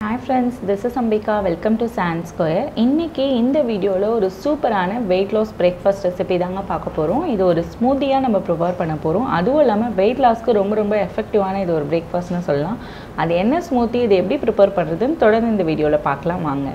hi friends this is Ambika welcome to sand square இன்றைக்கி இந்த வீடியோவில் ஒரு சூப்பரான வெயிட் லாஸ் பிரேக்ஃபாஸ்ட் ரெசிபி தாங்க பார்க்க போகிறோம் இது ஒரு ஸ்மூத்தியாக நம்ம ப்ரிப்பேர் பண்ண போகிறோம் அதுவும் இல்லாமல் வெயிட் லாஸ்க்கு ரொம்ப ரொம்ப எஃபெக்டிவான இது ஒரு பிரேக்ஃபாஸ்ட்னு சொல்லலாம் அது என்ன ஸ்மூத்தி இது எப்படி ப்ரிப்பேர் பண்ணுறதுன்னு தொடர்ந்து இந்த வீடியோவில் பார்க்கலாம் வாங்க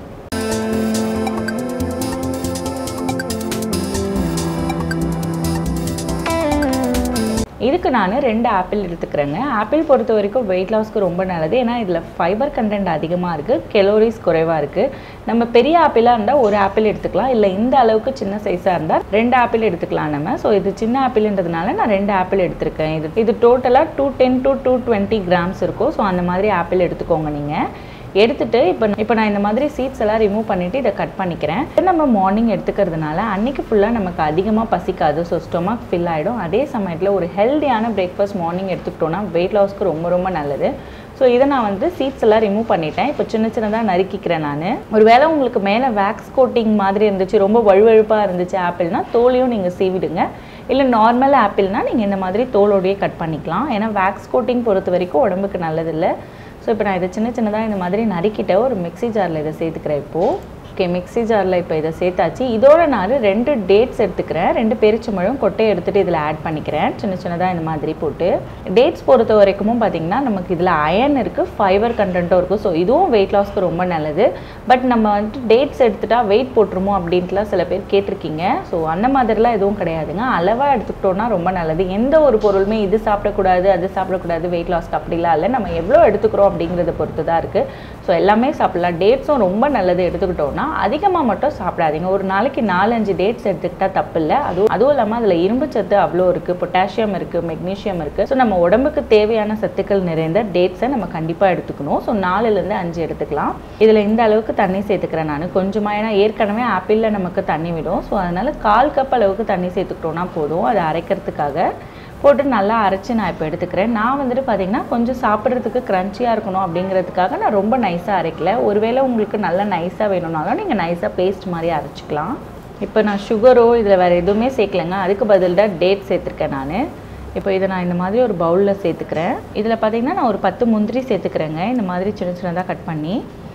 இதுக்கு நான் ரெண்டு ஆப்பிள் எடுத்துக்கிறேங்க ஆப்பிள் பொறுத்த வரைக்கும் வெயிட் லாஸ்க்கு ரொம்ப நல்லது ஏன்னா இதில் ஃபைபர் கண்டென்ட் அதிகமாக இருக்குது கெலோரிஸ் குறைவாக இருக்குது நம்ம பெரிய ஆப்பிளாக இருந்தால் ஒரு ஆப்பிள் எடுத்துக்கலாம் இல்லை இந்த அளவுக்கு சின்ன சைஸாக இருந்தால் ரெண்டு ஆப்பிள் எடுத்துக்கலாம் நம்ம ஸோ இது சின்ன ஆப்பிள்ன்றதுனால நான் ரெண்டு ஆப்பிள் எடுத்திருக்கேன் இது இது டோட்டலாக two ten to two twenty grams இருக்கும் ஸோ அந்த மாதிரி ஆப்பிள் எடுத்துக்கோங்க நீங்கள் எடுத்துட்டு இப்போ இப்போ நான் இந்த மாதிரி சீட்ஸ் எல்லாம் ரிமூவ் பண்ணிவிட்டு இதை கட் பண்ணிக்கிறேன் இது நம்ம மார்னிங் எடுத்துக்கிறதுனால அன்றைக்கி ஃபுல்லாக நமக்கு அதிகமாக பசிக்காது ஸோ ஸ்டொமக் ஃபில் ஆகிடும் அதே சமயத்தில் ஒரு ஹெல்த்தியான பிரேக்ஃபாஸ்ட் மார்னிங் எடுத்துக்கிட்டோன்னா வெயிட் லாஸ்க்கு ரொம்ப ரொம்ப நல்லது ஸோ இதை நான் வந்து சீட்ஸ் எல்லாம் ரிமூவ் பண்ணிட்டேன் இப்போ சின்ன சின்னதாக நறுக்கிக்கிறேன் நான் ஒரு வேளை உங்களுக்கு மேலே வேக்ஸ் கோட்டிங் மாதிரி இருந்துச்சு ரொம்ப வழுவழுப்பாக இருந்துச்சு ஆப்பிள்னா தோலையும் நீங்கள் சீவிடுங்க இல்லை நார்மல் ஆப்பிள்னால் நீங்கள் இந்த மாதிரி தோலோடையே கட் பண்ணிக்கலாம் ஏன்னா வேக்ஸ் கோட்டிங் பொறுத்த வரைக்கும் உடம்புக்கு நல்லதில்லை ஸோ இப்போ நான் இதை சின்ன சின்னதாக இந்த மாதிரி நறுக்கிட்ட ஒரு மிக்ஸி ஜாரில் இதை சேர்த்துக்கிறேன் இப்போது ஓகே மிக்ஸி ஜாரில் இப்போ இதை சேர்த்தாச்சு இதோட நான் ரெண்டு டேட்ஸ் எடுத்துக்கிறேன் ரெண்டு பெருச்சம்பழம் கொட்டையை எடுத்துகிட்டு இதில் ஆட் பண்ணிக்கிறேன் சின்ன சின்னதாக இந்த மாதிரி போட்டு டேட்ஸ் பொறுத்த வரைக்கும் பார்த்திங்கன்னா நமக்கு இதில் அயன் இருக்குது ஃபைபர் கண்டென்ட்டும் இருக்குது ஸோ இதுவும் வெயிட் லாஸ்க்கு ரொம்ப நல்லது பட் நம்ம வந்துட்டு டேட்ஸ் எடுத்துட்டா வெயிட் போட்டுருமோ அப்படின்ட்டுலாம் சில பேர் கேட்டிருக்கீங்க ஸோ அந்த மாதிரிலாம் எதுவும் கிடையாதுங்க அளவாக எடுத்துக்கிட்டோன்னா ரொம்ப நல்லது எந்த ஒரு பொருளுமே இது சாப்பிடக்கூடாது அது சாப்பிடக்கூடாது வெயிட் லாஸ்க்கு அப்படிலாம் இல்லை நம்ம எவ்வளோ எடுத்துக்கிறோம் அப்படிங்கிறத பொறுத்து தான் இருக்குது ஸோ எல்லாமே சாப்பிட்லாம் டேட்ஸும் ரொம்ப நல்லது எடுத்துக்கிட்டோம்னா அதிகமாக மட்டும் சாப்பிடாதீங்க ஒரு நாளைக்கு நாலஞ்சு டேட்ஸ் எடுத்துக்கிட்டால் தப்பு இல்லை அதுவும் அதுவும் இல்லாமல் அதில் இரும்பு சத்து அவ்வளோ இருக்குது பொட்டாசியம் இருக்குது மெக்னீஷியம் இருக்குது ஸோ நம்ம உடம்புக்கு தேவையான சத்துக்கள் நிறைந்த டேட்ஸை நம்ம கண்டிப்பாக எடுத்துக்கணும் ஸோ நாலுலேருந்து அஞ்சு எடுத்துக்கலாம் இதில் இந்த அளவுக்கு தண்ணி சேர்த்துக்கிறேன் நான் கொஞ்சமாக ஏன்னா ஏற்கனவே ஆப்பிளில் நமக்கு தண்ணி விடும் ஸோ அதனால் கால் கப் அளவுக்கு தண்ணி சேர்த்துக்கிட்டோன்னா போதும் அதை அரைக்கிறதுக்காக போட்டு நல்லா அரைச்சி நான் இப்போ எடுத்துக்கிறேன் நான் வந்துட்டு பார்த்திங்கன்னா கொஞ்சம் சாப்பிட்றதுக்கு க்ரன்ச்சியாக இருக்கணும் அப்படிங்கிறதுக்காக நான் ரொம்ப நைஸாக அரைக்கல ஒருவேளை உங்களுக்கு நல்லா நைஸாக வேணும்னாலும் நீங்கள் நைஸாக பேஸ்ட் மாதிரி அரைச்சிக்கலாம் இப்போ நான் சுகரோ இதில் வேறு எதுவுமே சேர்க்கலைங்க அதுக்கு பதில்தான் டேட் சேர்த்துருக்கேன் நான் இப்போ இதை நான் இந்த மாதிரி ஒரு பவுலில் சேர்த்துக்கிறேன் இதில் பார்த்திங்கன்னா நான் ஒரு பத்து முந்திரி சேர்த்துக்கிறேங்க இந்த மாதிரி சின்ன சின்னதாக கட் பண்ணி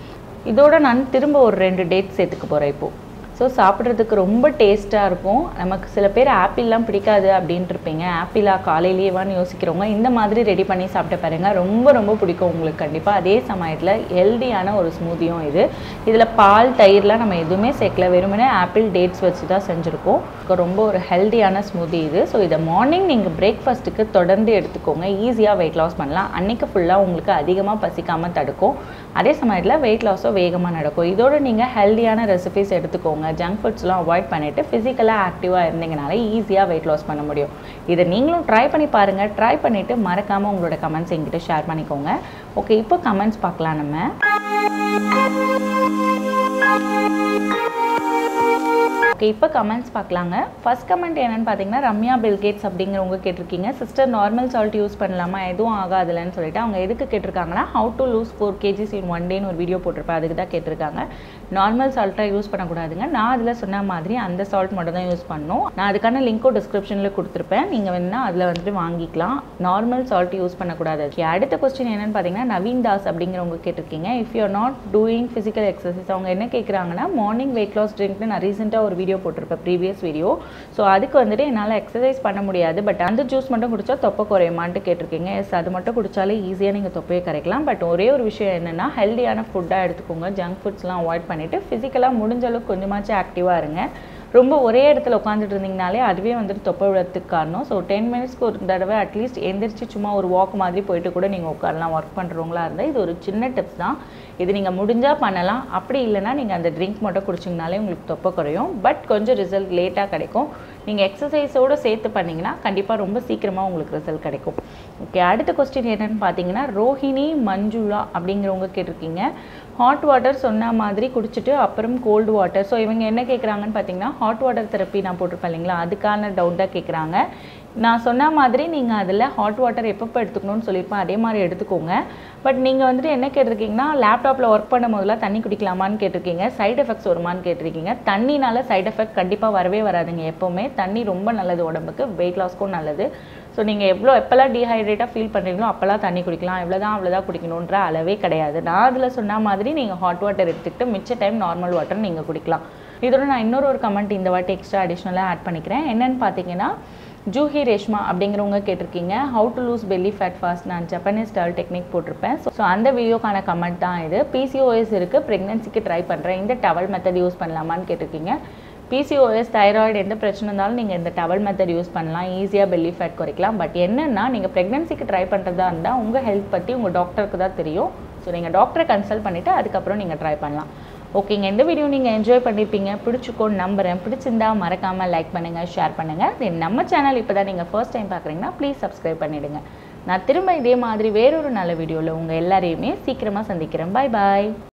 இதோட நான் திரும்ப ஒரு ரெண்டு டேட் சேர்த்துக்க போகிறேன் இப்போது ஸோ சாப்பிட்றதுக்கு ரொம்ப டேஸ்ட்டாக இருக்கும் நமக்கு சில பேர் ஆப்பிள்லாம் பிடிக்காது அப்படின்ட்டு இருப்பீங்க ஆப்பிளா காலையிலேயேவான்னு யோசிக்கிறவங்க இந்த மாதிரி ரெடி பண்ணி சாப்பிட்டு பாருங்க ரொம்ப ரொம்ப பிடிக்கும் உங்களுக்கு கண்டிப்பாக அதே சமயத்தில் ஹெல்தியான ஒரு ஸ்மூதியும் இது இதில் பால் தயிர்லாம் நம்ம எதுவுமே சேர்க்கல வெறுமனே ஆப்பிள் டேட்ஸ் வச்சு தான் செஞ்சுருக்கோம் ரொம்ப ஒரு ஹெல்தியான ஸ்மூதி இது ஸோ இதை மார்னிங் நீங்கள் பிரேக்ஃபாஸ்ட்டுக்கு தொடர்ந்து எடுத்துக்கோங்க ஈஸியாக வெயிட் லாஸ் பண்ணலாம் அன்றைக்கி ஃபுல்லாக உங்களுக்கு அதிகமாக பசிக்காமல் தடுக்கும் அதே சமயத்தில் வெயிட் லாஸும் வேகமாக நடக்கும் இதோட நீங்கள் ஹெல்தியான ரெசிபிஸ் எடுத்துக்கோங்க ஜங்க் ஃபுட்ஸ்லாம் அவாய்ட் பண்ணிவிட்டு ஃபிசிக்கலாக ஆக்டிவாக இருந்தீங்கனால ஈஸியாக வெயிட் லாஸ் பண்ண முடியும் இதை நீங்களும் ட்ரை பண்ணி பாருங்கள் ட்ரை பண்ணிவிட்டு மறக்காமல் உங்களோட கமெண்ட்ஸ் எங்கிட்ட ஷேர் பண்ணிக்கோங்க ஓகே இப்போ கமெண்ட்ஸ் பார்க்கலாம் நம்ம ஓகே இப்போ கமெண்ட்ஸ் பார்க்கலாங்க ஃபர்ஸ்ட் கமெண்ட் என்னென்னு பார்த்தீங்கன்னா ரம்யா பில்கேட்ஸ் அப்படிங்கிறவங்க கேட்டிருக்கீங்க சிஸ்டர் நார்மல் சால்ட் யூஸ் பண்ணலாமா எதுவும் ஆகாதுலன்னு சொல்லிட்டு அவங்க எதுக்கு கேட்டிருக்காங்கன்னா how to lose four KGs in one டேன்னு ஒரு வீடியோ போட்டிருப்பேன் அதுக்கு தான் கேட்டிருக்காங்க நார்மல் சால்ட்டாக யூஸ் பண்ணக்கூடாதுங்க நான் அதில் சொன்ன மாதிரி அந்த சால்ட் மட்டும் தான் யூஸ் பண்ணணும் நான் அதுக்கான லிங்க்கும் டிஸ்கிரிப்ஷனில் கொடுத்துருப்பேன் நீங்கள் வேணுன்னா அதில் வந்துட்டு வாங்கிக்கலாம் நார்மல் சால்ட் யூஸ் பண்ணக்கூடாது ஓகே அடுத்த கொஸ்டின் என்னென்னு பார்த்தீங்கன்னா நவீன் தாஸ் அப்படிங்கிறவங்க கேட்டிருக்கீங்க if you not doing physical exercise அவங்க என்ன கேட்குறாங்கன்னா மார்னிங் வெயிட் லாஸ் ட்ரிங்க்னு நான் ரீசெண்டாக ஒரு வீடியோ போட்டிருப்பேன் ப்ரீவியஸ் வீடியோ ஸோ அதுக்கு வந்துட்டு என்னால் எக்ஸசைஸ் பண்ண முடியாது பட் அந்த ஜூஸ் மட்டும் குடிச்சா தொப்பை குறையுமான்ட்டு கேட்டிருக்கீங்க எஸ் அது மட்டும் குடிச்சாலே ஈஸியாக நீங்கள் தொப்பையை கரைக்கலாம் பட் ஒரே ஒரு விஷயம் என்னென்னா ஹெல்தியான ஃபுட்டாக எடுத்துக்கோங்க ஜங்க் ஃபுட்ஸ்லாம் அவாய்ட் பண்ணிவிட்டு ஃபிசிக்கலாக முடிஞ்ச அளவுக்கு கொஞ்சமாச்சும் ஆக்டிவாக இருங்க ரொம்ப ஒரே இடத்துல உட்காந்துட்டு இருந்தீங்கனாலே அதுவே வந்துட்டு தொப்பை விழத்துக்கு காரணம் ஸோ டென் மினிட்ஸ்க்கு ஒரு தடவை அட்லீஸ்ட் எந்திரிச்சு சும்மா ஒரு வாக் மாதிரி போயிட்டு கூட நீங்கள் உட்காரலாம் ஒர்க் பண்ணுறவங்களா இருந்தால் இது ஒரு சின்ன டிப்ஸ் தான் இது நீங்கள் முடிஞ்சால் பண்ணலாம் அப்படி இல்லைனா நீங்கள் அந்த ட்ரிங்க் மட்டும் குடிச்சிங்கனாலே உங்களுக்கு தொப்பை குறையும் பட் கொஞ்சம் ரிசல்ட் லேட்டாக கிடைக்கும் நீங்கள் எக்ஸசைஸோடு சேர்த்து பண்ணிங்கன்னா கண்டிப்பாக ரொம்ப சீக்கிரமாக உங்களுக்கு ரிசல்ட் கிடைக்கும் ஓகே அடுத்த கொஸ்டின் என்னென்னு பார்த்தீங்கன்னா ரோஹிணி மஞ்சுளா அப்படிங்கிறவங்க கேட்டிருக்கீங்க ஹாட் வாட்டர் சொன்ன மாதிரி குடிச்சிட்டு அப்புறம் கோல்டு வாட்டர் ஸோ இவங்க என்ன கேட்குறாங்கன்னு பார்த்தீங்கன்னா ஹாட் வாட்டர் தெரப்பி நான் போட்டிருப்பேன் இல்லைங்களா அதுக்கான டவுட் தான் கேட்குறாங்க நான் சொன்ன மாதிரி நீங்கள் அதில் ஹாட் வாட்டர் எப்பப்போ எடுத்துக்கணும்னு சொல்லியிருப்பேன் அதே மாதிரி எடுத்துக்கோங்க பட் நீங்கள் வந்துட்டு என்ன கேட்டிருக்கீங்கன்னா லேப்டாப்பில் ஒர்க் பண்ணும் போதெல்லாம் தண்ணி குடிக்கலாமான்னு கேட்டிருக்கீங்க சைடு எஃபெக்ட்ஸ் வருமான்னு கேட்டிருக்கீங்க தண்ணினால சைடு எஃபெக்ட் கண்டிப்பாக வரவே வராதுங்க எப்போவுமே தண்ணி ரொம்ப நல்லது உடம்புக்கு வெயிட் லாஸ்க்கும் நல்லது ஸோ நீங்கள் எவ்வளோ எப்போல்லாம் டீஹைட்ரேட்டாக ஃபீல் பண்ணுறீங்களோ அப்போல்லாம் தண்ணி குடிக்கலாம் எவ்வளோதான் அவ்வளோதான் குடிக்கணுன்ற அளவே கிடையாது நான் அதில் சொன்ன மாதிரி நீங்கள் ஹாட் வாட்டர் எடுத்துக்கிட்டு மிச்ச டைம் நார்மல் வாட்டர் நீங்கள் குடிக்கலாம் இதோட நான் இன்னொரு ஒரு கமெண்ட் இந்த வாட்டி எக்ஸ்ட்ரா அடிஷ்னலாக ஆட் பண்ணிக்கிறேன் என்னென்னு பார்த்தீங்கன்னா ஜூஹி ரேஷ்மா அப்படிங்கிறவங்க கேட்டிருக்கீங்க how to lose belly fat fast நான் ஜப்பனீஸ் ஸ்டைல் டெக்னிக் போட்டிருப்பேன் ஸோ அந்த வீடியோக்கான கமெண்ட் தான் இது பிசிஓஎஸ் இருக்குது ப்ரெக்னென்சிக்கு ட்ரை பண்ணுறேன் இந்த டவல் மெத்தட் யூஸ் பண்ணலாமான்னு கேட்டிருக்கீங்க பிசிஓஎஸ் தைராய்டு எந்த பிரச்சனை இருந்தாலும் நீங்கள் இந்த டவல் மெத்தட் யூஸ் பண்ணலாம் ஈஸியாக பெல்லி ஃபேட் குறைக்கலாம் பட் என்னென்னா நீங்கள் ப்ரெக்னென்சிக்கு ட்ரை பண்ணுறதா இருந்தால் உங்கள் ஹெல்த் பற்றி உங்கள் டாக்டருக்கு தான் தெரியும் ஸோ நீங்கள் டாக்டரை கன்சல்ட் பண்ணிவிட்டு அதுக்கப்புறம் நீங்கள் ட்ரை பண்ணலாம் ஓகேங்க இந்த வீடியோ நீங்கள் என்ஜாய் பண்ணியிருப்பீங்க பிடிச்சிக்கோன்னு நம்புறேன் பிடிச்சிருந்தா மறக்காமல் லைக் பண்ணுங்கள் ஷேர் பண்ணுங்கள் தென் நம்ம சேனல் இப்போ தான் நீங்கள் ஃபர்ஸ்ட் டைம் பார்க்குறீங்கன்னா ப்ளீஸ் சப்ஸ்கிரைப் பண்ணிவிடுங்க நான் திரும்ப இதே மாதிரி வேறொரு நல்ல வீடியோவில் உங்கள் எல்லாரையுமே சீக்கிரமாக சந்திக்கிறேன் பாய் பாய்